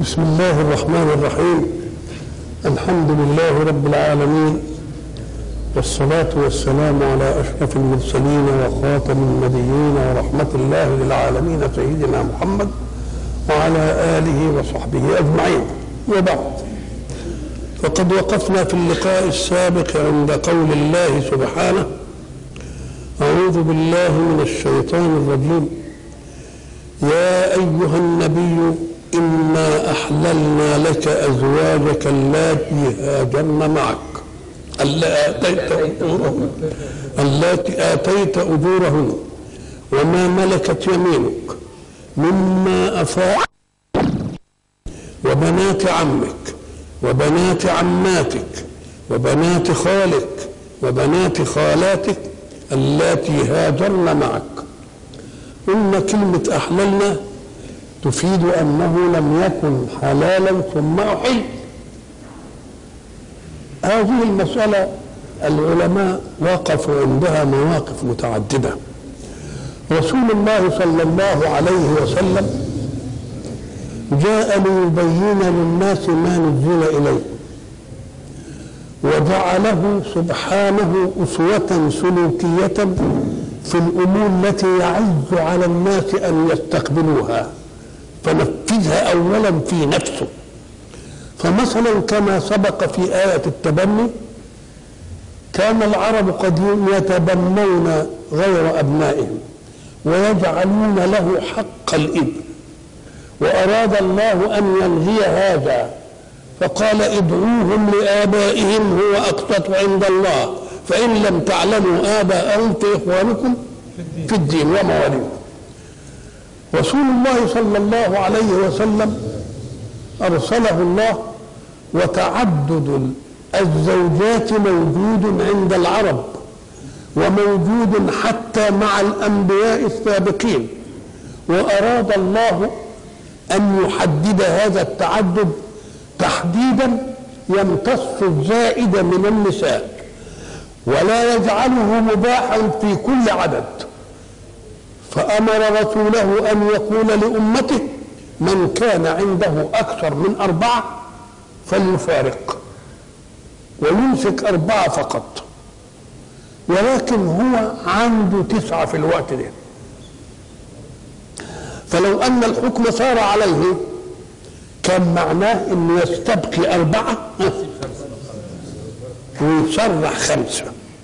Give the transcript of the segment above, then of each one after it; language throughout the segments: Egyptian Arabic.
بسم الله الرحمن الرحيم الحمد لله رب العالمين والصلاة والسلام على أشرف المرسلين وخاتم النبيين ورحمة الله للعالمين سيدنا محمد وعلى آله وصحبه أجمعين وبعد فقد وقفنا في اللقاء السابق عند قول الله سبحانه أعوذ بالله من الشيطان الرجيم يا أيها النبي إنا أحللنا لك أزواجك اللاتي هاجرن معك اللاتي آتيت أجورهن اللاتي آتيت أجورهن وما ملكت يمينك مما أفاء وبنات عمك وبنات عماتك وبنات خالك وبنات خالاتك اللاتي هاجرن معك قلنا كلمة أحللنا تفيد أنه لم يكن حلالا ثم أحل هذه المسألة العلماء وقفوا عندها مواقف متعددة رسول الله صلى الله عليه وسلم جاء ليبين للناس ما نزل إليه وجعله سبحانه أسوة سلوكية في الأمور التي يعز على الناس أن يستقبلوها فنفذها أولا في نفسه فمثلا كما سبق في آية التبني كان العرب قد يتبنون غير أبنائهم ويجعلون له حق الإبن وأراد الله أن ينهي هذا فقال ادعوهم لآبائهم هو أقسط عند الله فإن لم تعلموا آباءهم فإخوانكم في الدين ومواليكم رسول الله صلى الله عليه وسلم أرسله الله وتعدد الزوجات موجود عند العرب وموجود حتى مع الأنبياء السابقين وأراد الله أن يحدد هذا التعدد تحديدا يمتص الزائد من النساء ولا يجعله مباحا في كل عدد فأمر رسوله أن يقول لأمته من كان عنده أكثر من أربعة فليفارق ويمسك أربعة فقط ولكن هو عنده تسعة في الوقت ده فلو أن الحكم صار عليه كان معناه انه يستبقي اربعه ويصرح خمسه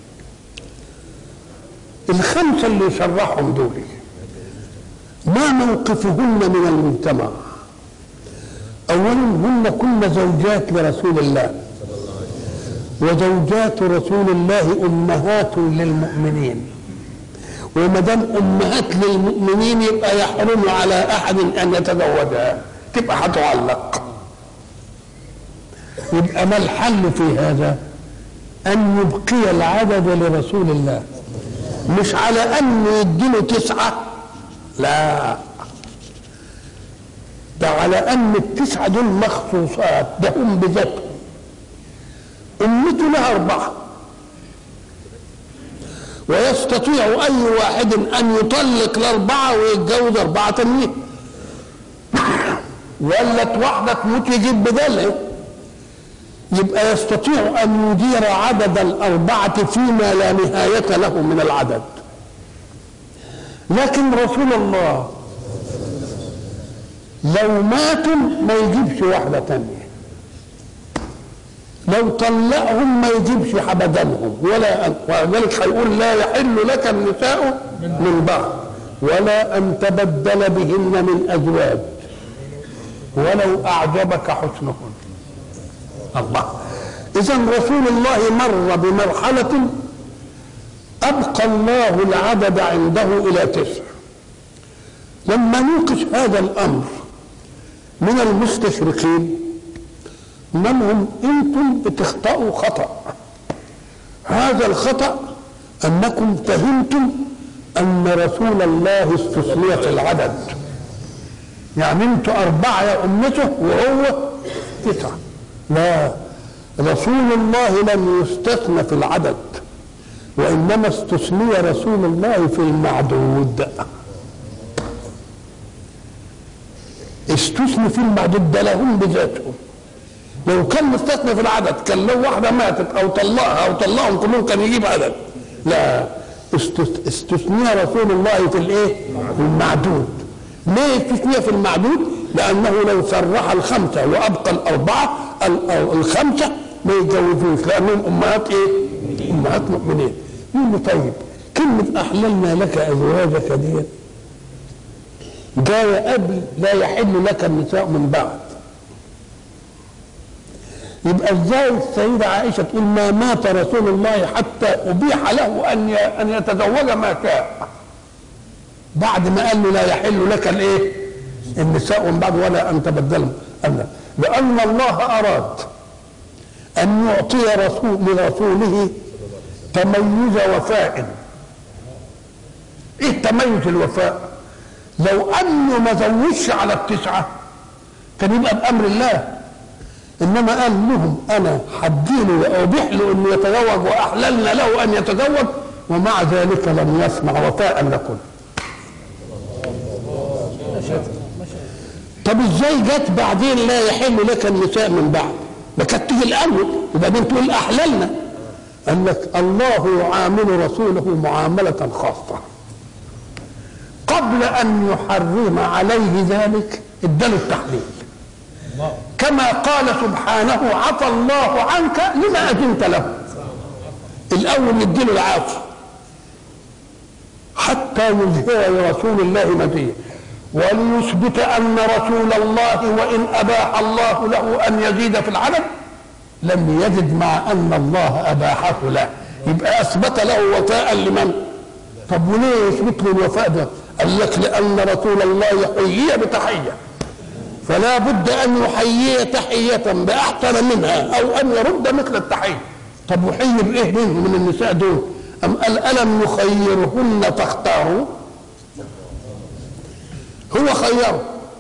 الخمسه اللي يصرحهم دول ما موقفهن من المجتمع اولا هن كن زوجات لرسول الله وزوجات رسول الله امهات للمؤمنين وما دام امهات للمؤمنين يبقى يحرم على احد ان يتزوجها تبقى هتعلق يبقى ما الحل في هذا ان يبقي العدد لرسول الله مش على ان يديله تسعه لا ده على ان التسعه دول مخصوصات ده هم بذاتهم امته لها اربعه ويستطيع اي واحد ان يطلق الاربعه ويتجوز اربعه تانيين ولت واحدة تموت يجيب بدلها يبقى يستطيع أن يدير عدد الأربعة فيما لا نهاية له من العدد لكن رسول الله لو ماتوا ما يجيبش واحدة تانية لو طلقهم ما يجيبش حبدانهم ولا ولذلك هيقول لا يحل لك النساء من بعد ولا أن تبدل بهن من أزواج ولو أعجبك حسنهن الله إذا رسول الله مر بمرحلة أبقى الله العدد عنده إلى تسع لما نوقش هذا الأمر من المستشرقين منهم أنتم بتخطئوا خطأ هذا الخطأ أنكم فهمتم أن رسول الله استثني في العدد يعني انتوا أربعة يا أمته وهو تسعة لا رسول الله لم يستثنى في العدد وإنما استثني رسول الله في المعدود استثني في المعدود ده لهم بذاتهم لو كان مستثنى في العدد كان لو واحده ماتت او طلقها او طلقهم كلهم كان يجيب عدد لا استث- استثني رسول الله في الايه؟ في المعدود ليه استثني في المعدود؟ لانه لو صرح الخمسه وابقى الاربعه ال- أو الخمسه ما يتجوزوش لانهم امهات ايه؟ امهات مؤمنين يقول له طيب كلمه احللنا لك ازواجك دي جايه قبل لا يحل لك النساء من بعد يبقى ازاي السيدة عائشة تقول ما مات رسول الله حتى أبيح له أن ي- أن يتزوج ما شاء بعد ما قال له لا يحل لك الايه؟ النساء من بعد ولا أن تبدلهم قال لا. لأن الله أراد أن يعطي رسول لرسوله تميز وفاء ايه تميز الوفاء لو انه ما زودش على التسعه كان يبقى بامر الله انما قال لهم انا حديله وابيح له انه يتزوج واحللنا له ان يتزوج ومع ذلك لم يسمع وفاء لكم طب ازاي جت بعدين لا يحل لك النساء من بعد ما كانت تيجي الاول وبعدين تقول احللنا قال لك الله يعامل رسوله معامله خاصه قبل ان يحرم عليه ذلك اداله التحليل كما قال سبحانه عفى الله عنك لما اذنت له الاول يديله العفو حتى يظهر لرسول الله مديه وليثبت ان رسول الله وان اباح الله له ان يزيد في العدد لم يزد مع ان الله اباحه له يبقى اثبت له وفاء لمن طب وليه يثبت له الوفاء ده قال لك لان رسول الله يحيي بتحيه فلا بد ان يحيي تحيه باحسن منها او ان يرد مثل التحيه طب وحي بايه منهم من النساء دول ام قال الم نخيرهن فاختاروا هو خيره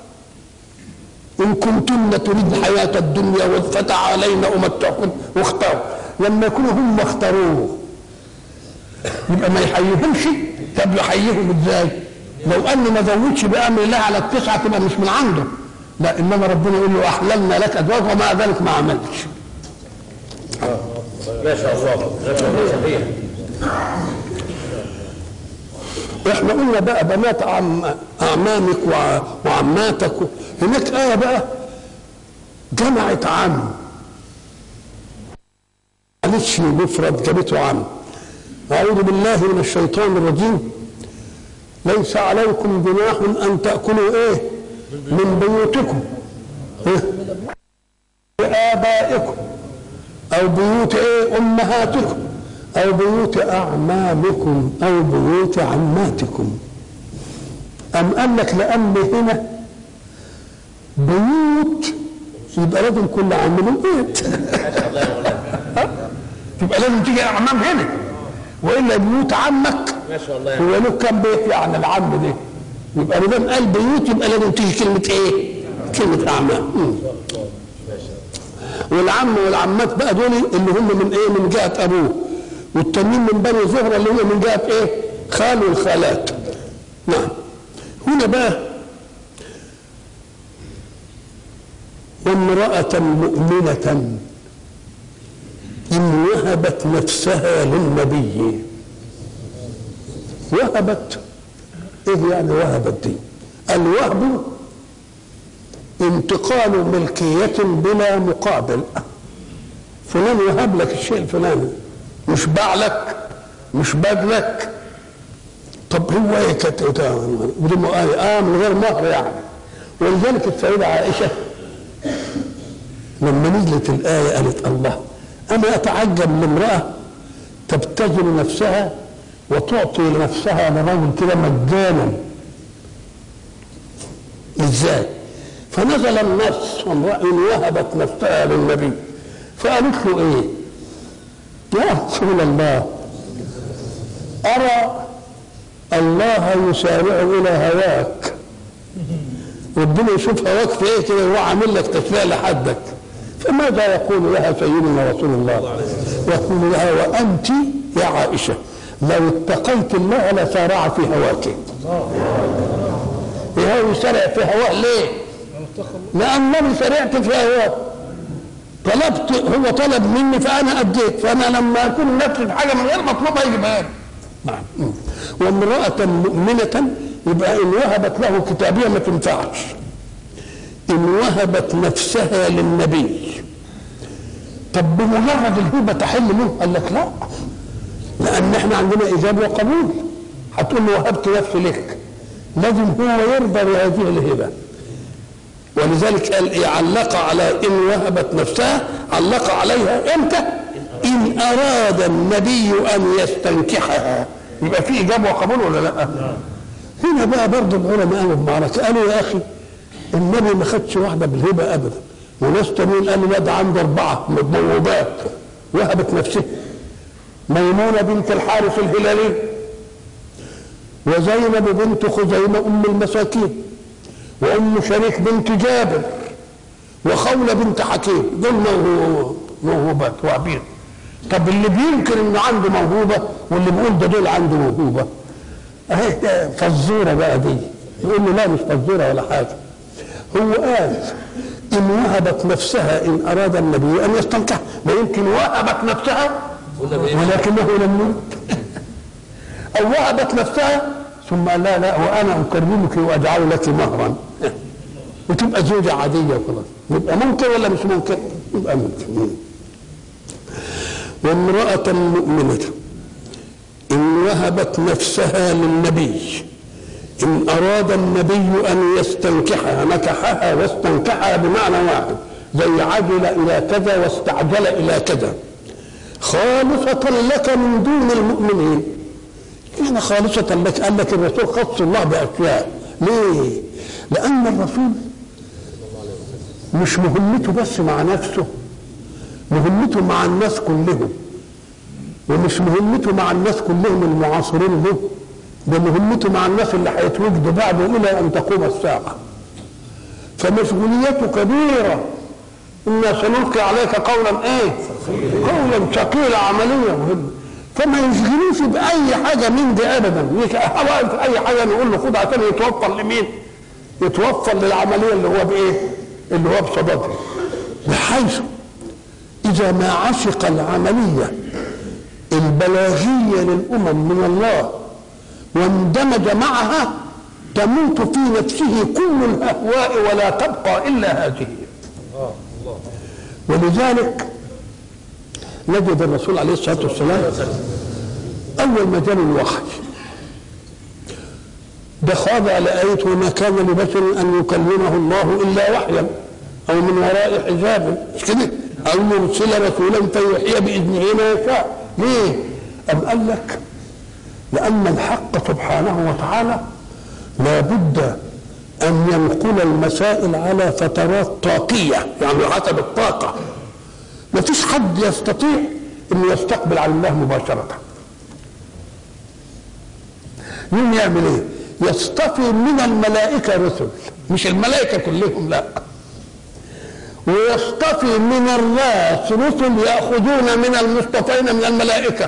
إن كنتن تريد الحياة الدنيا فتعالين أمتعكن واختاروا لما يكونوا هم اختاروه يبقى ما يحييهمش طب يحييهم ازاي؟ لو انه ما زودش بامر الله على التسعه تبقى مش من عنده لا انما ربنا يقول له احللنا لك ازواج ومع ذلك ما عملش ما شاء الله صحيح احنا قلنا بقى بنات عم اعمامك وع- وعماتك هناك ايه بقى جمعت عم قالتش مفرد جابته عم اعوذ بالله من الشيطان الرجيم ليس عليكم جناح ان تاكلوا ايه من بيوتكم إيه؟ بآبائكم أو بيوت إيه أمهاتكم أو بيوت أعمامكم أو بيوت عماتكم أم قال لك لأن هنا بيوت يبقى لازم كل عم له بيت ها؟ يبقى لازم تيجي أعمام هنا وإلا بيوت عمك ما شاء الله هو له كم بيت يعني العم ده يبقى ما دام قال بيوت يبقى لازم تيجي كلمة إيه؟ كلمة أعمام مم. والعم والعمات بقى دول اللي هم من ايه من جهه ابوه والتانيين من بني زهره اللي هم من جهه ايه خال والخالات نعم هنا بقى وامرأة مؤمنة إن وهبت نفسها للنبي وهبت إيه يعني وهبت دي الوهب انتقال ملكية بلا مقابل فلان وهب لك الشيء الفلاني مش باع لك مش باد لك طب هو ايه كانت ودي م- اه من غير مهر يعني ولذلك السيدة عائشة لما نزلت الآية قالت الله أنا أتعجب من امرأة تبتذل نفسها وتعطي نفسها لرجل كده مجانا ازاي فنزل النص وامرأة وهبت نفسها للنبي فقالت له ايه يا رسول الله ارى الله يسارع الى هواك ربنا يشوف هواك في ايه كده وهو عامل لك تشفيع لحدك فماذا يقول لها سيدنا رسول الله يقول لها وانت يا عائشه لو اتقيت الله لسارع في هواك هو يسارع في هواه ليه لانني سرعت في هواه طلبت هو طلب مني فانا اديت فانا لما اكون نفسي في حاجه من غير مطلوبها يجيبها لي نعم وامراه مؤمنه يبقى ان وهبت له كتابيه ما تنفعش ان وهبت نفسها للنبي طب بمجرد الهبه تحل منه قال لك لا لان احنا عندنا ايجاب وقبول هتقول له وهبت نفسي لك لازم هو يرضى بهذه الهبه ولذلك قال إيه علق على ان وهبت نفسها علق عليها امتى ان اراد النبي ان يستنكحها يبقى في اجابه وقبول ولا لا هنا بقى برضه العلماء قالوا بمعركه قالوا يا اخي النبي ما خدش واحده بالهبه ابدا وناس تانيين قالوا لا ده عنده اربعه موهوبات وهبت نفسها ميمونه بنت الحارث الهلالي وزينب بنت خزيمه ام المساكين وام شريك بنت جابر وخوله بنت حكيم دول موهو- موهوبات وعبيد طب اللي بينكر انه عنده موهوبه واللي بيقول ده دول عنده موهوبه اهي فزوره بقى دي يقول له لا مش فزوره ولا حاجه هو قال ان وهبت نفسها ان اراد النبي ان يستنكح ما يمكن وهبت نفسها ولكنه لم يرد او وهبت نفسها ثم قال لا لا وانا اكرمك واجعل لك مهرا وتبقى زوجة عادية وخلاص يبقى ممكن ولا مش ممكن؟ يبقى ممكن وامرأة مؤمنة إن وهبت نفسها للنبي إن أراد النبي أن يستنكحها نكحها واستنكحها بمعنى واحد زي عجل إلى كذا واستعجل إلى كذا خالصة لك من دون المؤمنين يعني خالصة لك قال لك الرسول خص الله بأشياء ليه؟ لأن الرسول مش مهمته بس مع نفسه مهمته مع الناس كلهم ومش مهمته مع الناس كلهم المعاصرين له ده مهمته مع الناس اللي هيتوجدوا بعده الى ان تقوم الساعه فمسؤوليته كبيره انا سنلقي عليك قولا ايه قولا ثقيلا عمليه مهمه فما يشغلوش باي حاجه من دي ابدا واقف في اي حاجه نقول له خدها عشان يتوفر لمين يتوفر للعمليه اللي هو بايه اللي هو بصدده بحيث اذا ما عشق العمليه البلاغيه للامم من الله واندمج معها تموت في نفسه كل الاهواء ولا تبقى الا هذه ولذلك نجد الرسول عليه الصلاه والسلام اول ما جاء الوحي ده خاضع لآية وما كان لبشر أن يكلمه الله إلا وحيا أو من وراء حجاب مش كده أو يرسل رسولا فيوحي بإذنه ما يشاء ليه؟ أم قال لك لأن الحق سبحانه وتعالى لا بد أن ينقل المسائل على فترات طاقية يعني حسب الطاقة ما فيش حد يستطيع أن يستقبل على الله مباشرة مين يعمل ايه يصطفي من الملائكة رسل مش الملائكة كلهم لا ويصطفي من الراس رسل يأخذون من المصطفين من الملائكة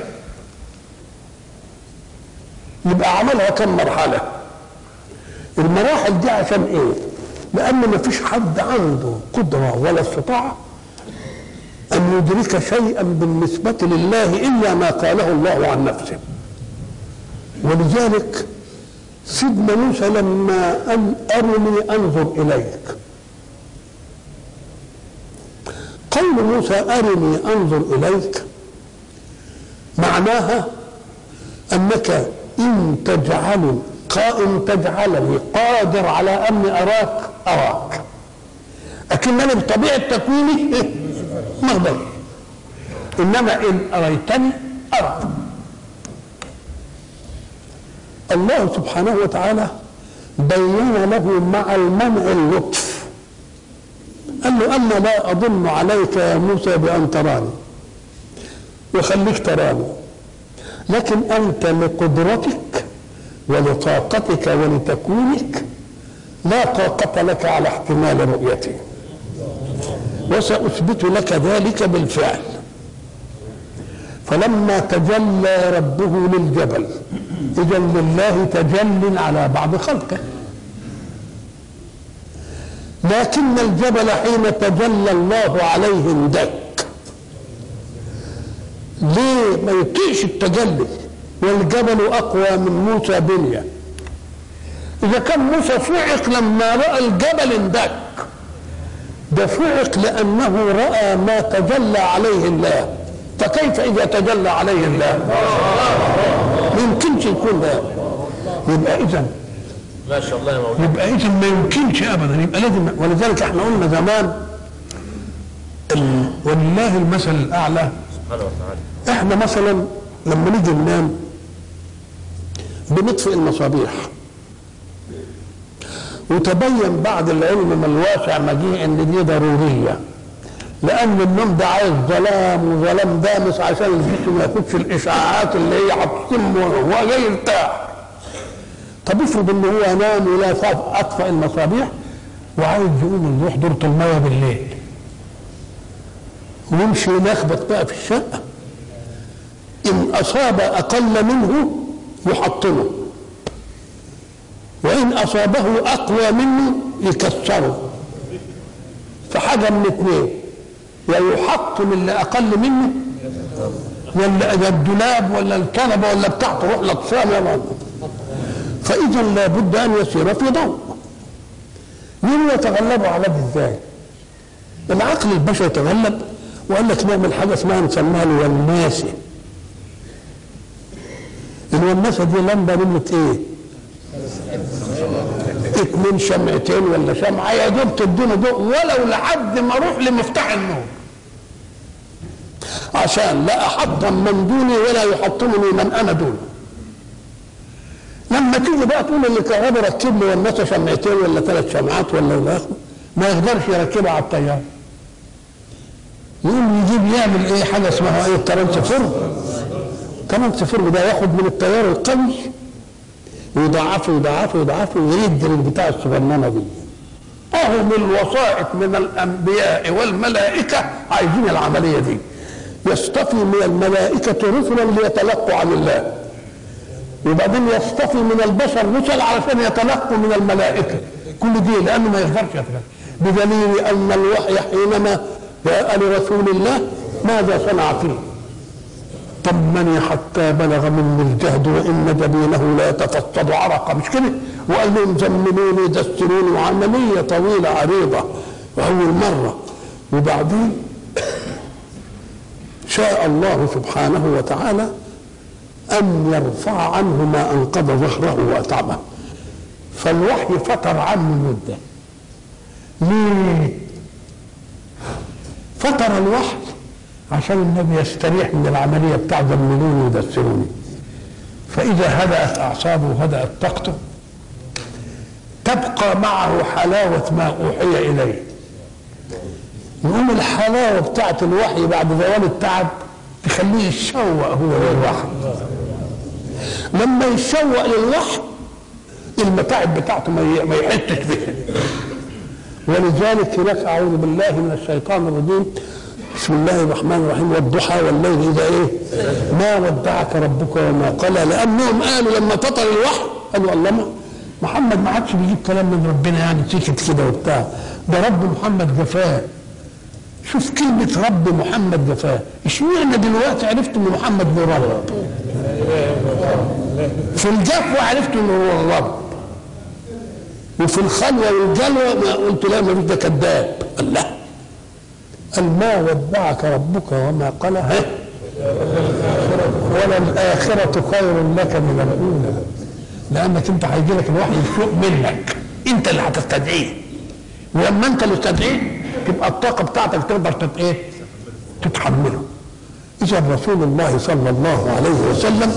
يبقى عملها كم مرحلة المراحل دي عشان ايه لأن ما فيش حد عنده قدرة ولا استطاعة أن يدرك شيئا بالنسبة لله إلا ما قاله الله عن نفسه ولذلك سيدنا موسى لما قال أرني أنظر إليك قول موسى أرني أنظر إليك معناها أنك إن تجعل إن تجعلني قادر على أني أراك أراك لكنني بطبيعة تكويني ما أقدر إنما إن أريتني أراك الله سبحانه وتعالى بين له مع المنع اللطف قال له أنا لا أظن عليك يا موسى بأن تراني وخليك تراني لكن أنت لقدرتك ولطاقتك ولتكوينك لا طاقة لك على احتمال رؤيتي وسأثبت لك ذلك بالفعل فلما تجلى ربه للجبل إذا لله تجل على بعض خلقه لكن الجبل حين تجلى الله عليه اندك ليه ما يطيقش التجلي والجبل اقوى من موسى بنيه اذا كان موسى صعق لما راى الجبل اندك ده صعق لانه راى ما تجلى عليه الله فكيف اذا تجلى عليه الله ما يمكنش يكون ده يبقى اذا ما شاء الله يا مولانا يبقى اذا ما يمكنش ابدا يبقى لازم ولذلك احنا قلنا زمان ال- ولله المثل الاعلى سبحانه وتعالى احنا مثلا لما نيجي ننام بنطفئ المصابيح وتبين بعد العلم ما الواسع مجيء ان دي ضروريه لان النوم ده عايز ظلام وظلام دامس عشان الجسم ما ياخدش الاشعاعات اللي هي هتصم وهو جاي يرتاح طب افرض ان هو نام ولا خاف اطفئ المصابيح وعايز يقوم يروح دورة المية بالليل ويمشي يلخبط بقى في الشقة إن أصاب أقل منه يحطمه وإن أصابه أقوى منه يكسره فحاجة من اثنين يا يحطم اللي أقل منه ولا ده الدولاب ولا الكنبة ولا بتاع تروح لطشان يا الله فإذا لابد أن يسير في ضوء مين يتغلبوا على ده ازاي؟ العقل البشري تغلب وقال لك نعمل حاجه اسمها نسميها الوناسه الوناسه دي لمبه نمره ايه؟ اتنين شمعتين ولا شمعه يا دوب تدينا ضوء ولو لحد ما اروح لمفتاح النور عشان لا احطم من دوني ولا يحطمني من انا دونه لما تيجي بقى تقول اللي كهرباء ركب لي والناس شمعتين ولا ثلاث شمعات ولا الى اخره ما يقدرش يركبها على الطياره يقوم يجيب يعمل ايه حاجه اسمها ايه الترانسفورم الترانسفورم ده ياخد من التيار القوي ويضاعفه ويضاعفه ويضاعفه ويدي للبتاع الصغننه دي اهو من الوسائط من الانبياء والملائكه عايزين العمليه دي يصطفي من الملائكه رسلا ليتلقوا عن الله وبعدين يصطفي من البشر رسل علشان يتلقوا من الملائكه كل دي لانه ما يقدرش يتلقى بدليل ان الوحي حينما جاء لرسول الله ماذا صنع فيه طمني حتى بلغ مني الجهد وان جبينه لا يتفصد عرقا مش كده وقال لهم زملوني دسروني وعمليه طويله عريضه واول مره وبعدين شاء الله سبحانه وتعالى أن يرفع عنه ما أنقض ظهره وأتعبه فالوحي فتر عنه مدة ليه؟ فتر الوحي عشان النبي يستريح من العملية بتاع زملوني ودسروني فإذا هدأت أعصابه وهدأت طاقته تبقى معه حلاوة ما أوحي إليه يقوم الحلاوة بتاعت الوحي بعد زوال التعب تخليه يتشوق هو للوحي لما يتشوق للوحي المتاعب بتاعته ما ما يحسش بها ولذلك هناك اعوذ بالله من الشيطان الرجيم بسم الله الرحمن الرحيم والضحى والليل اذا ايه ما ودعك ربك وما قلى لانهم قالوا لما فطر الوحي قالوا الله ما محمد ما عادش بيجيب كلام من ربنا يعني سكت كده وبتاع ده رب محمد جفاه شوف كلمة رب محمد جفاه اشمعنى دلوقتي عرفت ان محمد له رب في الجفوة عرفت انه هو الرب وفي الخلوة والجلوة ما قلت لا ما ده كذاب قال لا قال ما ودعك ربك وما قال ها ولا الآخرة خير لك من الأولى لأنك أنت هيجي لك الوحي الشوق منك أنت اللي هتستدعيه ولما أنت اللي تستدعيه تبقى الطاقة بتاعتك تقدر تت إيه؟ تتحمله إذا رسول الله صلى الله عليه وسلم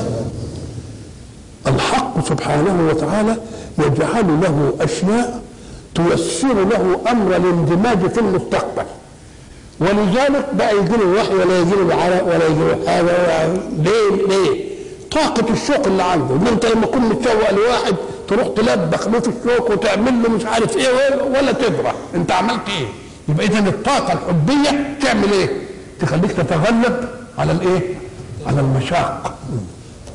الحق سبحانه وتعالى يجعل له اشياء تيسر له امر الاندماج في المستقبل ولذلك بقى يجي له الوحي ولا يجي له العرق ولا يجي له حاجه ولا ليه ليه؟ طاقة الشوق اللي عنده، ان انت لما تكون متشوق لواحد تروح تلبخ له في الشوق وتعمل له مش عارف ايه ولا تدرى، انت عملت ايه؟ يبقى اذا الطاقة الحبية تعمل ايه؟ تخليك تتغلب على الايه؟ على المشاق.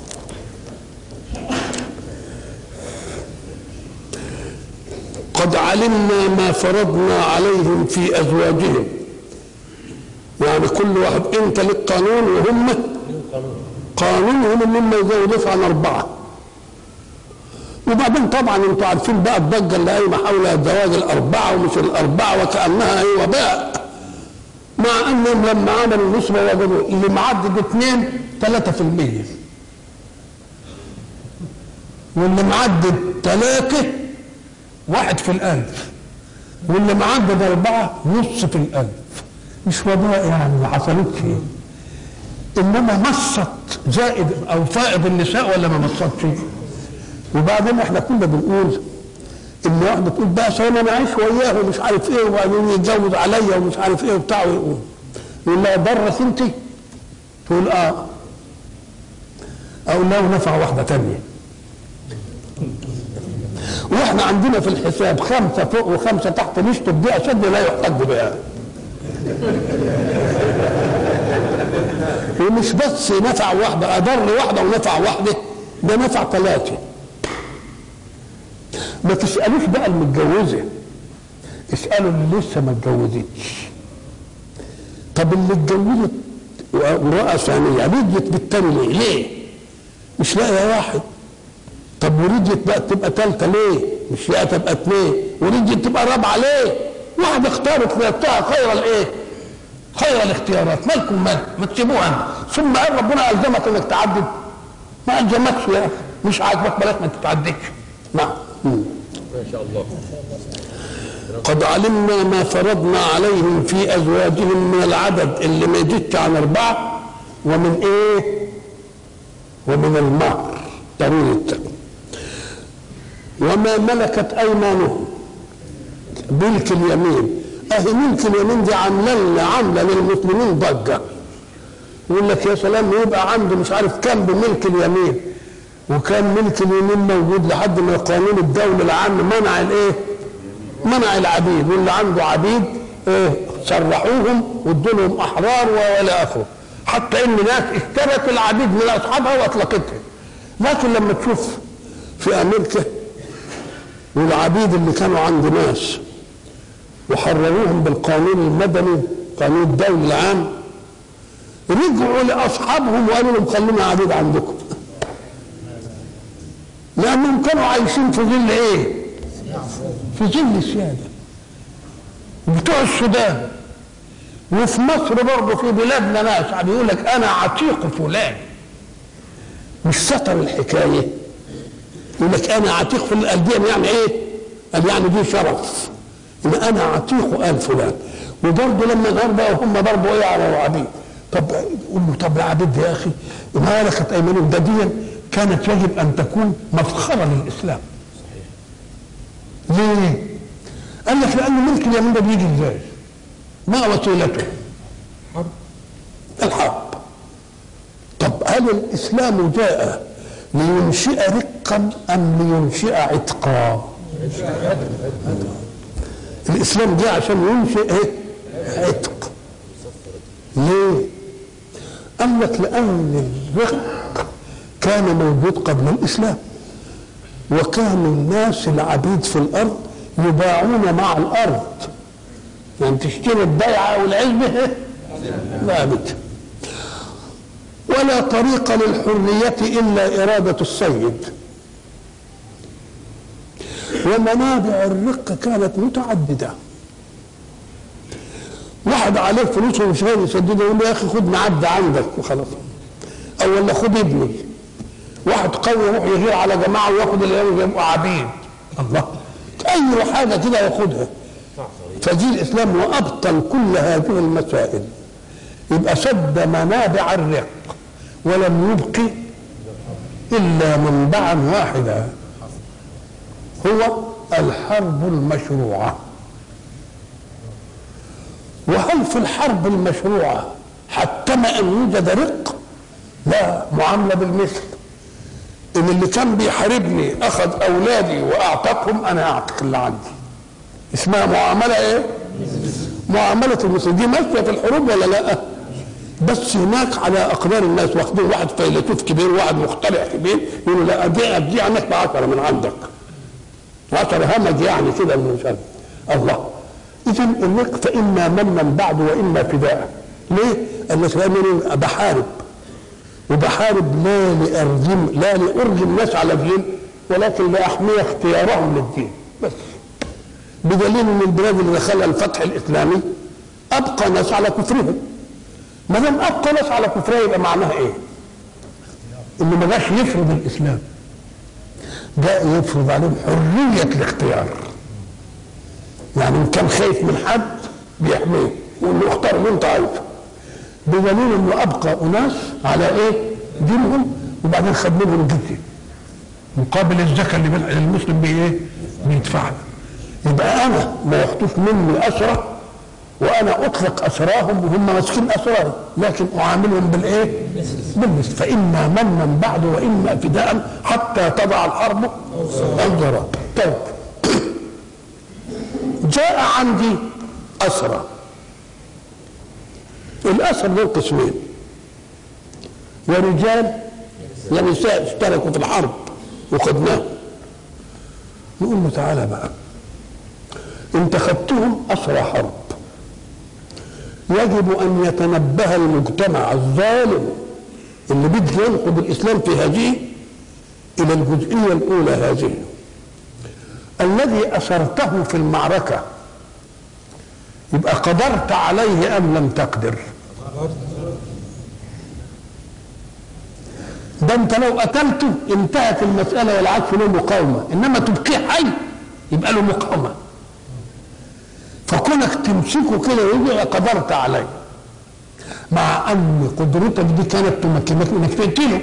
قد علم علمنا ما فرضنا عليهم في ازواجهم يعني كل واحد انت لك قانون وهم قانونهم مما يزودوش عن اربعه وبعدين طبعا انتوا عارفين بقى الضجه اللي قايمه حول الزواج الاربعه ومش الاربعه وكانها هي وباء مع انهم لما عملوا النسبه وجدوا اللي معدد اثنين 3% واللي معدد ثلاثه واحد في الألف واللي معدد أربعة نص في الألف مش وباء يعني ما حصلتش إنما مصت زائد أو فائض النساء ولا ما مصتش وبعدين احنا كنا بنقول ان واحده تقول بقى سواء انا عايش وياه ومش عارف ايه وبعدين يتجوز عليا ومش عارف ايه وبتاع ويقول يقول لها درس انت تقول اه او لو نفع واحده تانيه واحنا عندنا في الحساب خمسه فوق وخمسه تحت نشطب بها شد لا يحتج بها ومش بس نفع واحده اضر واحده ونفع واحده ده نفع ثلاثه ما تسالوش بقى المتجوزه اسالوا اللي لسه ما اتجوزتش طب اللي اتجوزت وامراه ثانيه رجت بالتاني ليه؟ ليه؟ مش لاقيه واحد طب ورجت بقى تبقى ثالثه ليه؟ مش لاقيه تبقى اثنين ورجت تبقى رابعه ليه؟ واحده اختارت لنفسها خير الايه؟ خير الاختيارات مالكم مال ما تسيبوها ثم قال ربنا الزمك انك تعدد ما الزمكش يا اخي مش عاجبك بلاش ما تتعددش نعم ما شاء الله قد علمنا ما فرضنا عليهم في ازواجهم من العدد اللي ما يزيدش عن اربعه ومن ايه؟ ومن المهر ضروري التقوى وما ملكت ايمانهم ملك اليمين اهي ملك اليمين دي عامله لنا عامله للمسلمين ضجه يقول لك يا سلام يبقى عنده مش عارف كم بملك اليمين وكان ملك اليمين موجود لحد ما قانون الدولة العام منع الايه؟ منع العبيد واللي عنده عبيد ايه سرحوهم وادوا لهم احرار والى اخره حتى ان ناس اشترت العبيد من اصحابها واطلقتها لكن لما تشوف في امريكا والعبيد اللي كانوا عند ناس وحرروهم بالقانون المدني قانون الدولي العام رجعوا لاصحابهم وقالوا لهم خلونا عبيد عندكم لانهم كانوا عايشين في ظل ايه في ظل السياده بتوع السودان وفي مصر برضه في بلادنا ناس بيقول لك انا عتيق فلان مش سطر الحكايه يقول لك انا عتيق في الدين يعني ايه؟ قال يعني دي شرف ان انا عتيق ال فلان وبرضه لما ظهر بقى هم برضه ايه على العبيد طب قول له طب العبيد يا اخي ما ملكت ايمانهم ده دي كانت يجب ان تكون مفخره للاسلام ليه؟ قال لك لان ملك اليمين ده بيجي ازاي؟ ما وسيلته؟ حرب الحرب طب هل الاسلام جاء لينشئ رقا ام لينشئ عتقا؟ الاسلام جاء عشان ينشئ ايه؟ عتق ليه؟ قال لك لان الرق كان موجود قبل الاسلام وكان الناس العبيد في الارض يباعون مع الارض يعني تشتري البيعه والعزبه ثابت ولا طريق للحرية إلا إرادة السيد ومنابع الرق كانت متعددة واحد عليه فلوس ومش غير يسدده يقول له يا أخي خد معد عندك وخلاص أو ولا خد ابني واحد قوي يروح يغير على جماعة وياخد اللي يبقوا عبيد الله أي حاجة كده ياخدها فدين الإسلام وأبطل كل هذه المسائل يبقى سد منابع الرق ولم يبق إلا منبعا واحدا هو الحرب المشروعة وهل في الحرب المشروعة حتم أن يوجد رق لا معاملة بالمثل إن اللي كان بيحاربني أخذ أولادي وأعتقهم أنا أعتق اللي عندي اسمها معاملة إيه؟ معاملة المسلمين دي ماشية في الحروب ولا لا؟ بس هناك على اقدار الناس واخدين واحد فيلسوف كبير واحد مخترع كبير يقولوا لا دي دي عنك ب 10 من عندك عشر همج يعني كده من شر الله اذا الرق فاما منا بعد واما فداء ليه؟ قال لك لأنني بحارب وبحارب لا لارجم لا لارجم الناس على الدين ولكن لاحمي اختيارهم للدين بس بدليل ان البلاد اللي دخلها الفتح الاسلامي ابقى ناس على كفرهم ما دام ابقى ناس على كفرها يبقى معناها ايه؟ انه ما جاش يفرض الاسلام جاء يفرض عليهم حريه الاختيار يعني ان كان خايف من حد بيحميه ويقول له اختار اللي انت عايزه بدليل انه ابقى اناس على ايه؟ دينهم وبعدين خد منهم الجزيه مقابل الزكاه اللي بال- المسلم بي ايه؟ بيدفعها يبقى انا ما يخطف مني اسرى وانا اطلق اسراهم وهم ماسكين اسراهم لكن اعاملهم بالايه؟ بالمثل فاما منا بعد واما فداء حتى تضع الحرب اوزرها طيب جاء عندي اسرى الاسر دول قسمين ورجال ونساء اشتركوا في الحرب وخدناهم نقول له تعالى بقى انت خدتهم اسرى حرب يجب ان يتنبه المجتمع الظالم اللي بده ينقض الاسلام في هذه الى الجزئيه الاولى هذه الذي اسرته في المعركه يبقى قدرت عليه ام لم تقدر ده انت لو قتلته انتهت المساله والعكس له مقاومه انما تبقيه حي يبقى له مقاومه فكونك تمسكه كده ويجي قدرت عليه مع ان قدرتك دي كانت تمكنك انك تقتله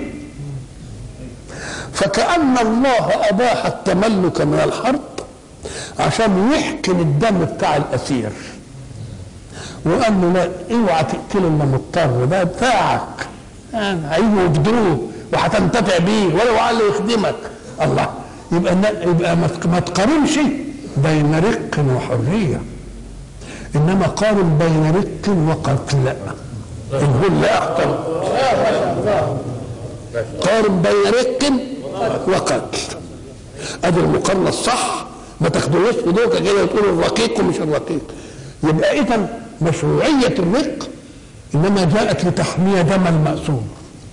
فكأن الله أباح التملك من الحرب عشان يحكم الدم بتاع الأسير وقال له لا اوعى تقتله الا مضطر ده بتاعك هيجوا يفدوه وهتنتفع بيه ولو على يخدمك الله يبقى يبقى ما تقارنش بين رق وحريه انما قارن بين رق وقتل الهل لا احترم قارن بين رق وقتل ادي المقارنه الصح ما تاخدوهاش في دوكه كده وتقولوا الرقيق ومش الرقيق يبقى اذا مشروعيه الرق انما جاءت لتحمي دم المأسور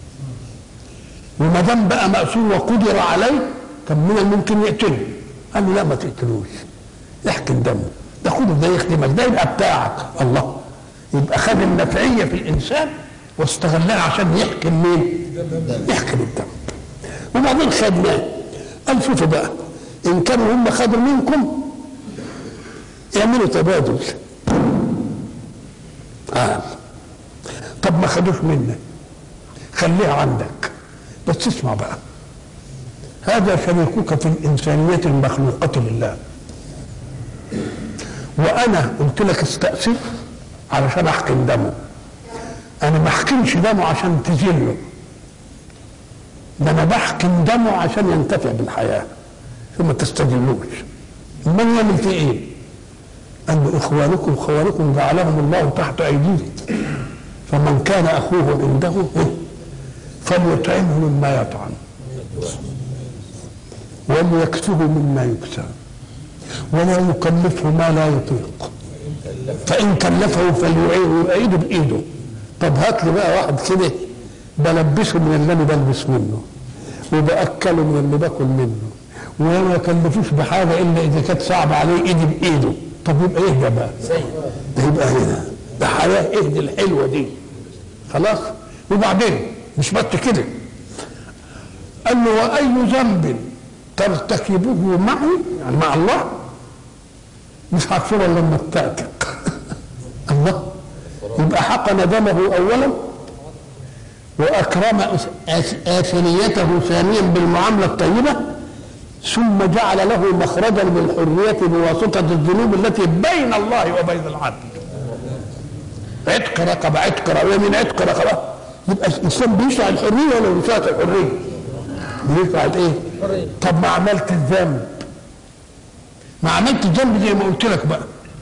وما دام بقى مأسور وقدر عليه كان من الممكن يقتله قال له لا ما تقتلوش احكم دمه ده خده ده يخدمك ده يبقى بتاعك الله يبقى خد النفعيه في الانسان واستغلها عشان يحكم مين؟ يحكم الدم وبعدين خدناه قال شوفوا بقى ان كانوا هم خدوا منكم اعملوا تبادل آه. طب ما خدوش منك خليها عندك بس اسمع بقى هذا شريكك في الإنسانية المخلوقة لله وأنا قلت لك استأسف علشان أحكم دمه أنا ما أحكمش دمه عشان تذله ده أنا بحكم دمه عشان ينتفع بالحياة ثم تستذلوش من يعمل فيه إيه؟ قال له إخوانكم خوانكم جعلهم الله تحت أيديهم فمن كان أخوه عنده فليطعمه مما يطعم وليكسه مما يكسى ولا يكلفه ما لا يطيق فإن كلفه فليعينه يعيده بإيده طب هات لي بقى واحد كده بلبسه من اللي انا بلبس منه وباكله من اللي باكل منه وما يكلفوش بحاجه الا اذا كانت صعبه عليه ايدي بايده طب يبقى ايه ده بقى؟ ده يبقى هنا ده حياه ايه دي الحلوه دي خلاص وبعدين مش بس كده قال له واي ذنب ترتكبه معي يعني مع الله مش هغفر الا لما تاتك الله يبقى حقن دمه اولا واكرم اثنيته ثانيا بالمعامله الطيبه ثم جعل له مخرجا للحريه بواسطه الذنوب التي بين الله وبين العبد عتق رقبه عتق رقبه من عتق رقبه يبقى الانسان بيشرع الحريه ولا بيشرع الحريه؟ بيشرع الايه؟ طب ما عملت الذنب ما عملت الذنب زي ما قلت لك بقى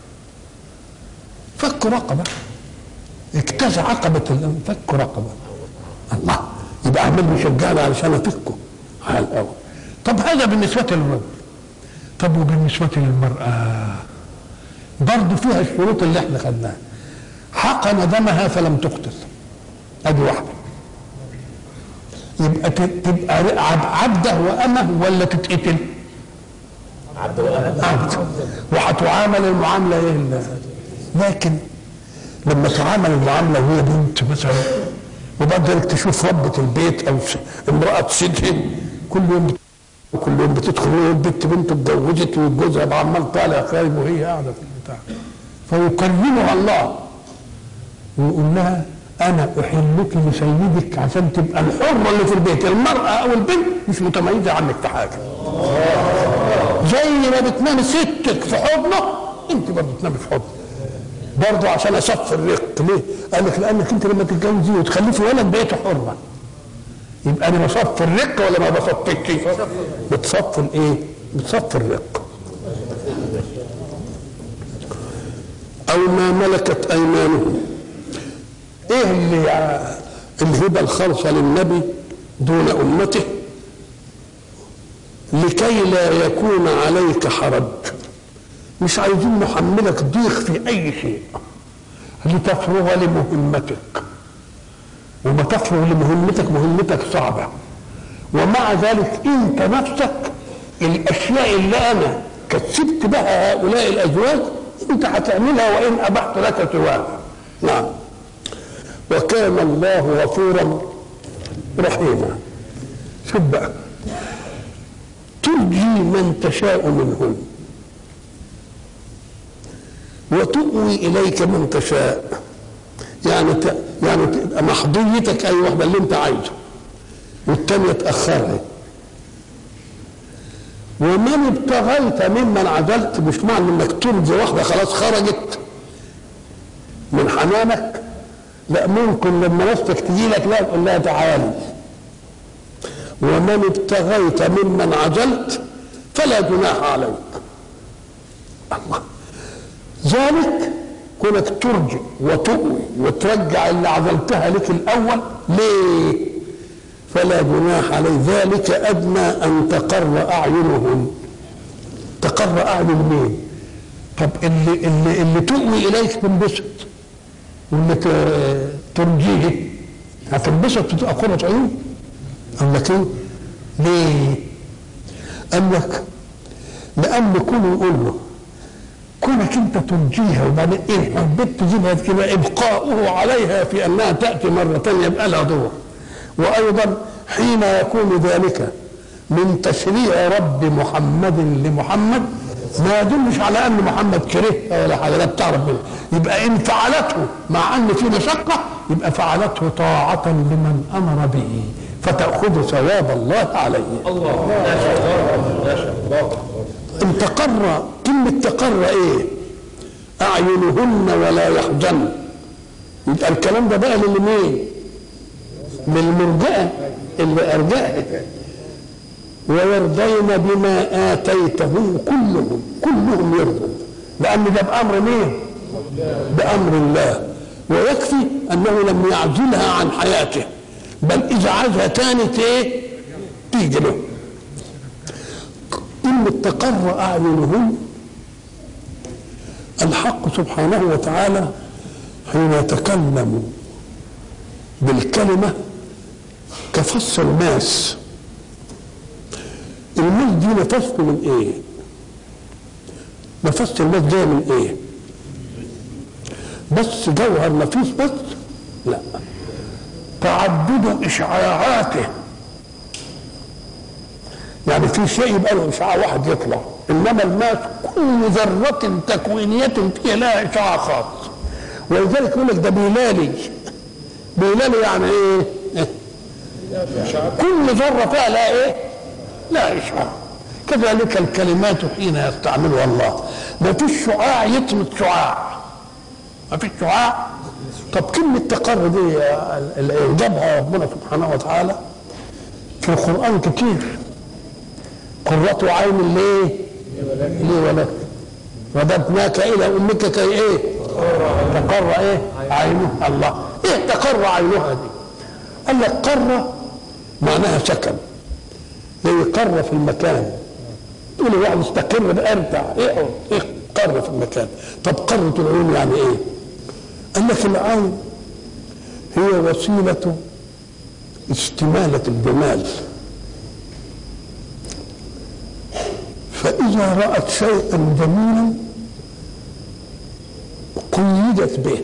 فك رقبه اجتاز عقبه فك رقبه الله يبقى عمال بيشجعني علشان افكه على الاول طب هذا بالنسبه للرجل طب وبالنسبة للمرأة برضه فيها الشروط اللي احنا خدناها حقن دمها فلم تقتل ادي واحدة يبقى ت- تبقى عب- عبده وامه ولا تتقتل؟ عبد وأمة عبد وهتعامل المعامله ايه ال- لكن لما تعامل المعامله وهي بنت مثلا وبعد ذلك تشوف ربة البيت او س- امرأة سجن كل يوم بت- كل يوم بتدخل وهي البنت بنته اتجوزت وجوزها عمال طالع خارج وهي قاعده في البتاع فيكرمها الله ويقول لها انا احلك لسيدك عشان تبقى الحره اللي في البيت المراه او البنت مش متميزه عنك في حاجه زي ما بتنام ستك في حضنه انت برضه تنامي في حضنه برضه عشان اصفي الرق ليه؟ قال لك لانك انت لما تتجوزي وتخلفي ولد بقيت حره يبقى انا بصفي الرق ولا ما بصفيش؟ بتصفي الايه؟ بتصفي الرق او ما ملكت ايمانهم ايه اللي ع- الهبه الخالصه للنبي دون امته لكي لا يكون عليك حرج مش عايزين نحملك ضيق في اي شيء لتفرغ لمهمتك وما تفرغ لمهمتك مهمتك صعبه ومع ذلك انت نفسك الاشياء اللي انا كسبت بها هؤلاء الازواج انت هتعملها وان ابحت لك سواها نعم وكان الله غفورا رحيما شوف بقى ترجي من تشاء منهن وتؤوي اليك من تشاء يعني ت... يعني تبقى محضيتك اي واحده اللي انت عايزه والتانيه تاخرها ومن ابتغيت ممن عدلت مش معنى انك ترجي واحده خلاص خرجت من حنانك لا ممكن لما نفسك تجي لك لا تقول لها تعالي ومن ابتغيت ممن عجلت فلا جناح عليك الله ذلك كونك ترجع وتؤوي وترجع اللي عزلتها لك الاول ليه فلا جناح عليه ذلك ادنى ان تقر اعينهم تقر اعين مين طب اللي اللي اللي تؤوي اليك تنبسط واللي ت- ترجيه هتنبسط وتبقى قرة عيون قال لك ايه؟ ليه؟ قال لك لأن كونه يقول له كونك انت تنجيها وبعدين ايه حبيت تجيبها كده ابقاؤه عليها في انها تاتي مره ثانيه يبقى لها دور وايضا حين يكون ذلك من تشريع رب محمد لمحمد ما يدلش على ان محمد كرهها ولا حاجه لا بتعرف منه يبقى ان فعلته مع ان في مشقه يبقى فعلته طاعه لمن امر به فتاخذ ثواب الله عليه الله ما شاء الله ما شاء الله ان تقر كلمة تقر ايه اعينهن ولا يحزن يبقى الكلام ده بقى لمين من المرجئة اللي ارجأها ويرضين بما اتيتهم كلهم كلهم يرضوا لان ده بامر مين بامر الله ويكفي انه لم يعزلها عن حياته بل اذا عازها تاني ايه تيجي له كلمة تقر أعينهم الحق سبحانه وتعالى حين يتكلم بالكلمة كفص الماس الماس دي نفسه من ايه؟ نفس الماس ده من ايه؟ بس جوهر نفيس بس؟ لا تعدد اشعاعاته يعني في شيء يبقى له اشعاع واحد يطلع انما الماس كل ذره تكوينيه فيها لها اشعاع خاص ولذلك يقول لك ده بيلالي بيلالي يعني ايه؟ كل ذره فيها لها ايه؟ لا اشعاع كذلك الكلمات حين يستعملها الله ما فيش شعاع يطمس شعاع ما فيش شعاع طب كلمة تقر دي اللي جابها ربنا سبحانه وتعالى في القرآن كتير قرة عين ليه؟ ليه ولك رددناك إلى أمك كي إيه؟ تقر إيه؟ عينها الله إيه تقر عينها دي؟ قال لك قر معناها سكن زي قر في المكان تقول لواحد استقر بقى ارتاح اقعد إيه قر في المكان طب قرة العيون يعني ايه؟ قال لك العين هي وسيلة استمالة الجمال فإذا رأت شيئا جميلا قيدت به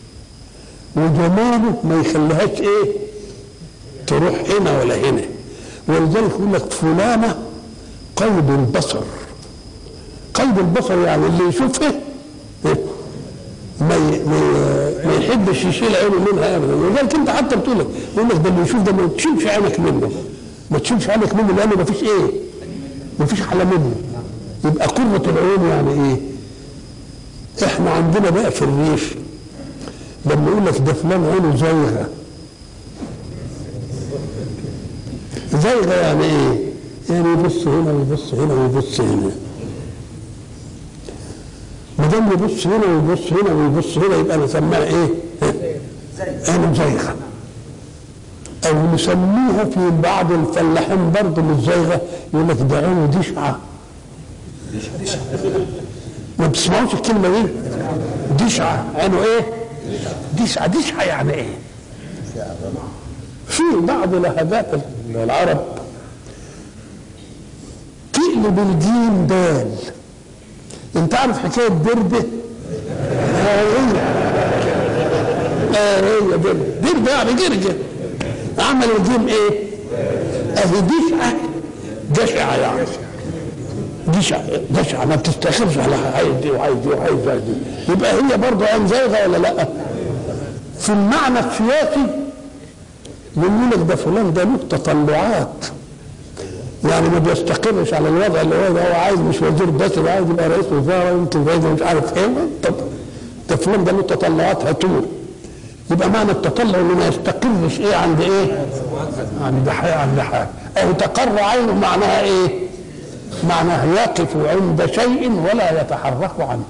وجماله ما يخليهاش ايه تروح هنا ولا هنا ولذلك يقول لك فلانة قيد البصر قيد البصر يعني اللي يشوفه إيه؟ ما ي- ما ي- ما يحبش يشيل عينه منها ابدا ولذلك انت حتى بتقول لك يقول لك ده اللي يشوف ده ما تشيلش عينك منه ما تشيلش عينك منه لانه ما فيش ايه ما فيش حاله منه يبقى قرة العيون يعني ايه احنا عندنا بقى في الريف لما يقول لك ده فلان عينه زايغه زايغه يعني ايه؟ يعني يبص هنا ويبص هنا ويبص هنا ما دام يبص هنا ويبص هنا ويبص هنا يبقى نسميها ايه؟ عينه زايغه او نسميها في بعض الفلاحين برضه مش زايغه يقول لك ده عينه دشعه ما بتسمعوش الكلمه دي؟ دشعه عينه ايه؟ دشعه دشعه يعني ايه؟ في بعض لهجات العرب تقلب الجيم دال انت عارف حكايه برده؟ اه هي اه هي برده برده يعني جرجه عمل الجيم ايه؟ اهي دشعه جشعه يعني جشعه جشعه ما بتستخفش على عايز دي وعايز دي وعايز دي يبقى هي برضه عين زايغه ولا لا؟ في المعنى السياسي يقول لك ده فلان ده له تطلعات يعني ما بيستقرش على الوضع اللي هو ده هو عايز مش وزير بس ده عايز يبقى رئيس وزراء يمكن رئيس مش عارف ايه طب ده فلان ده له تطلعات هتور يبقى معنى التطلع انه ما يستقرش ايه عند ايه؟ عند حاجه عند حاجه او تقر عينه معناها ايه؟ معناها يقف عند شيء ولا يتحرك عنه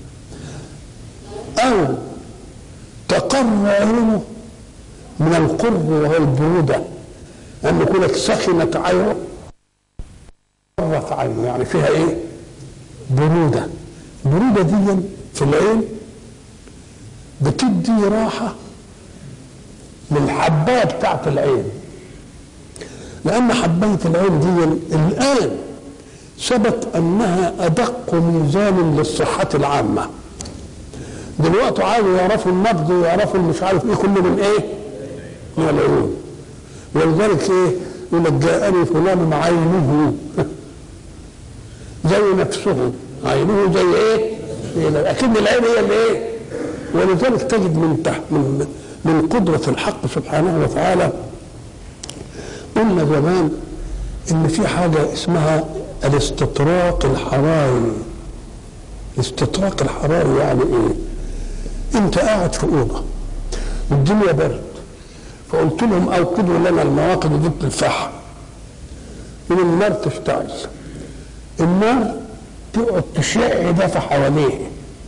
او تقر عينه من القرب وهو البرودة أن يقول لك سخنت عينه قرت عينه يعني فيها إيه؟ برودة برودة دي في العين بتدي راحة للحباية بتاعت العين لأن حباية العين دي الآن ثبت أنها أدق ميزان للصحة العامة دلوقتي عايزوا يعرفوا النبض ويعرفوا مش عارف ايه كله من ايه؟ من العيون ولذلك ايه؟ يقول لك جاءني فلان عينه زي نفسه عينه زي ايه؟ زي اكيد العين هي اللي ايه؟ ولذلك تجد من تحت من من قدرة الحق سبحانه وتعالى قلنا زمان ان في حاجة اسمها الاستطراق الحراري الاستطراق الحراري يعني ايه؟ انت قاعد في اوضه والدنيا برد فقلت لهم اوقدوا لنا المواقد ضد الفحم من النار تشتعل النار تقعد تشع دافع حواليه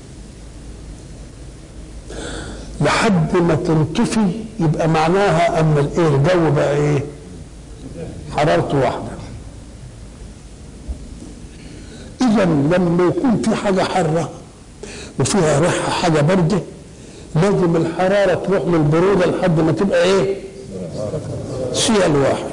لحد ما تنطفي يبقى معناها ان الايه الجو بقى ايه حرارته واحده اذا لما يكون في حاجه حاره وفيها ريحه حاجه برده لازم الحراره تروح من البروده لحد ما تبقى ايه؟ سيل واحد.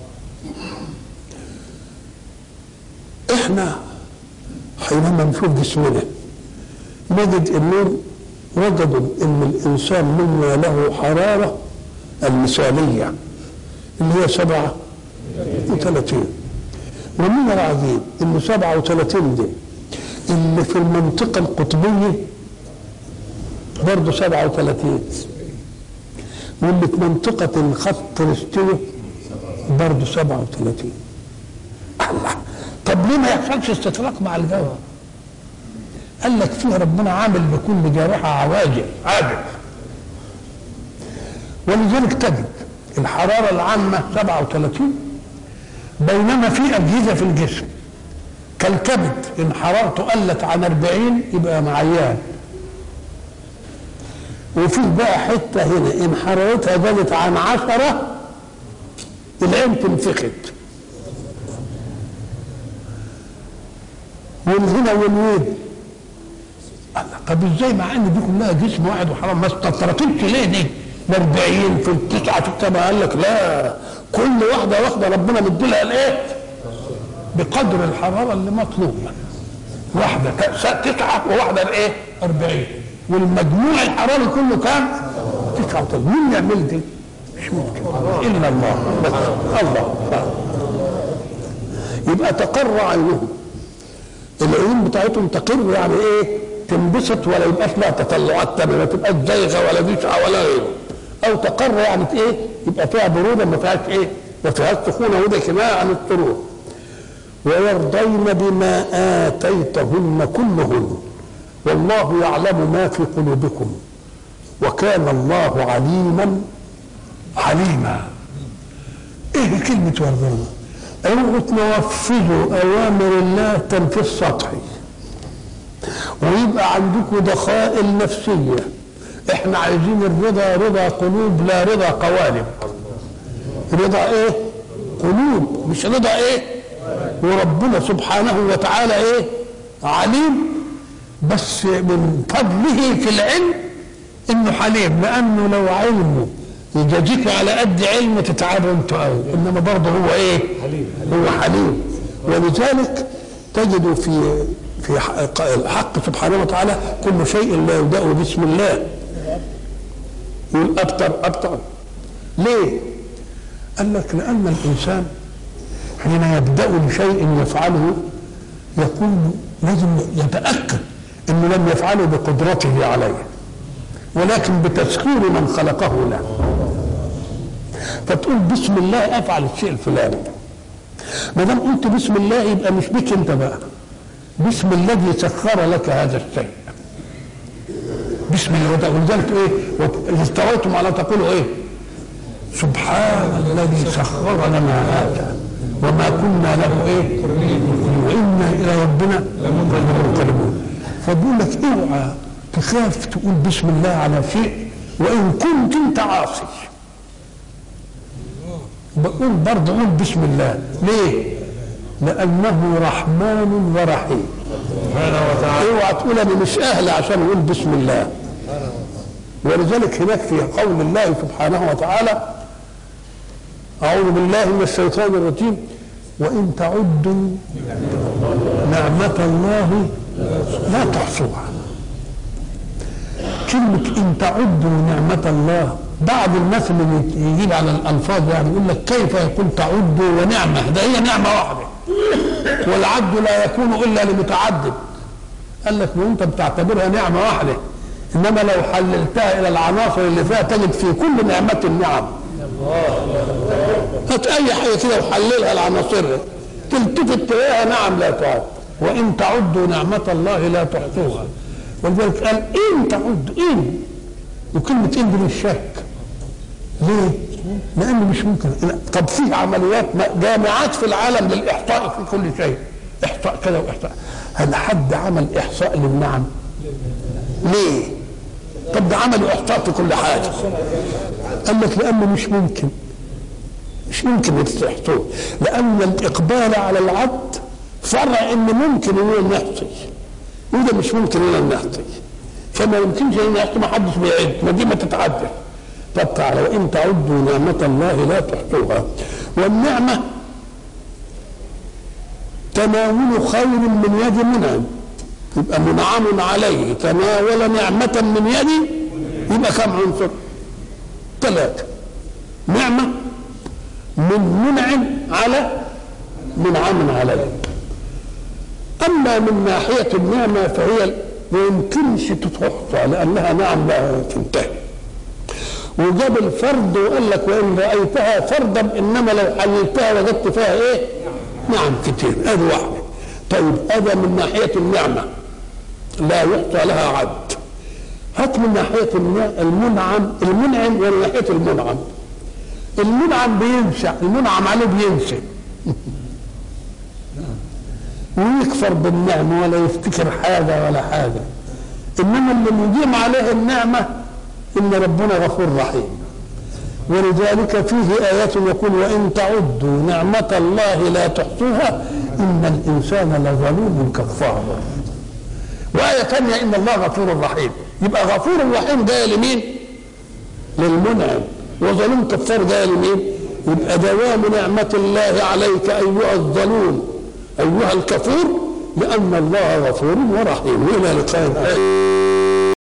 احنا حينما نشوف جسمنا نجد انهم وجدوا ان الانسان منا له حراره المثاليه اللي هي سبعه وثلاثين ومن العجيب ان سبعه وثلاثين دي اللي في المنطقة القطبية برضه 37 واللي في منطقة الخط الاستوي برضه 37 الله طب ليه ما يحصلش استطراق مع الجو؟ قال لك فيه ربنا عامل لكل جارحة عواجل عاجل ولذلك تجد الحرارة العامة 37 بينما في أجهزة في الجسم كالكبد ان حرارته قلت عن 40 يبقى معيان وفي بقى حته هنا ان حرارتها زادت عن 10 العين تنفخت والهنا والوين الله طب ازاي مع ان دي كلها جسم واحد وحرام ما استطرتش ليه دي ال 40 في التسعه في السبعه قال لك لا كل واحده واحده ربنا مديلها الايه؟ بقدر الحراره اللي مطلوبه واحده ت- تسعه وواحده الايه؟ 40 والمجموع الحراري كله كام؟ 39 مين يعمل دي؟ مش ممكن الا الله بس الله يبقى تقر عينهم العيون بتاعتهم تقر يعني ايه تنبسط ولا يبقاش لها تطلعات تانية ما تبقاش زيغه ولا بشعه ولا غيره او تقر يعني ايه يبقى فيها بروده ما فيهاش ايه ما فيهاش سخونه وده كنايه عن السرور ويرضين بما اتيتهن كلهن والله يعلم ما في قلوبكم وكان الله عليما حليما ايه كلمه يرضين اوعوا تنفذوا اوامر الله تنفيذ سطحي ويبقى عندكم دخائل نفسيه احنا عايزين الرضا رضا قلوب لا رضا قوالب رضا ايه قلوب مش رضا ايه وربنا سبحانه وتعالى ايه عليم بس من فضله في العلم انه حليم لانه لو علمه يجازيكوا على قد علم تتعبوا انتوا قوي انما برضه هو ايه؟ هو حليم ولذلك تجد في في حق الحق سبحانه وتعالى كل شيء لا يبدا بسم الله يقول ابتر ابتر ليه؟ قال لك لان الانسان حين يبدا بشيء يفعله يكون لازم يتاكد انه لم يفعله بقدرته عليه ولكن بتسخير من خلقه له فتقول بسم الله افعل الشيء الفلاني ما دام قلت بسم الله يبقى مش بك انت بقى باسم الذي سخر لك هذا الشيء بسم الله ولذلك ايه استويتم على تقولوا ايه سبحان الذي سخر لنا هذا وما كنا له ايه وانا الى ربنا لمنقلبون فبقول لك اوعى تخاف تقول بسم الله على شيء وان كنت انت عاصي بقول برضه قول بسم الله ليه لانه رحمن ورحيم سبحانه وتعالى اوعى تقول انا مش اهل عشان اقول بسم الله ولذلك هناك في قول الله سبحانه وتعالى اعوذ بالله من الشيطان الرجيم وان تعدوا نعمه الله لا تحصوها كلمة إن تعدوا نعمة الله بعض الناس اللي يجيب على الألفاظ يعني يقول لك كيف يكون تعدوا ونعمة ده هي نعمة واحدة والعد لا يكون إلا لمتعدد قال لك وأنت بتعتبرها نعمة واحدة إنما لو حللتها إلى العناصر اللي فيها تجد في كل نعمة النعم هات أي حاجة كده وحللها لعناصرها تلتفت تلاقيها نعم لا تعد وإن تعدوا نعمة الله لا تحصوها ولذلك قال إن تعدوا إن وكلمة إن دي للشك ليه؟ لأنه مش ممكن طب في عمليات جامعات في العالم للإحصاء في كل شيء إحصاء كذا وإحصاء هل حد عمل إحصاء للنعم؟ ليه؟ طب ده عملوا إحصاء في كل حاجة قال لك لأنه مش ممكن مش ممكن يستحصوه لأن الإقبال على العبد فرع إن ممكن إنه نحصي وده مش ممكن إنه نحصي فما يمكنش إنه نحصي ما حدش بيعد ما دي ما تتعدل طب تعالى وإن تعدوا نعمة الله لا تحصوها والنعمة تناول خير من يد منعم يبقى منعم عليه تناول نعمة من يدي يبقى كم عنصر؟ ثلاثة نعمة من منعم على منعم عليه أما من ناحية النعمة فهي ما يمكنش تحصى لأنها نعم لا تنتهي وجاب الفرد وقال لك وإن رأيتها فردا إنما لو حللتها وجدت فيها إيه؟ نعم كتير هذه واحدة طيب هذا من ناحية النعمة لا يحصى لها عد هات من ناحية المنعم المنعم ومن ناحية المنعم المنعم بينسى المنعم عليه بينسى ويكفر بالنعمة ولا يفتكر حاجة ولا حاجة إنما اللي مديم عليه النعمة إن ربنا غفور رحيم ولذلك فيه آيات يقول وإن تعدوا نعمة الله لا تحصوها إن الإنسان لظلوم كفار وآية ثانية إن الله غفور رحيم يبقى غفور رحيم جاية لمين؟ للمنعم وظلوم كفار جاية لمين؟ يبقى دوام نعمة الله عليك أيها الظلوم أيها الكفور لأن الله غفور ورحيم وإلى لقاء آخر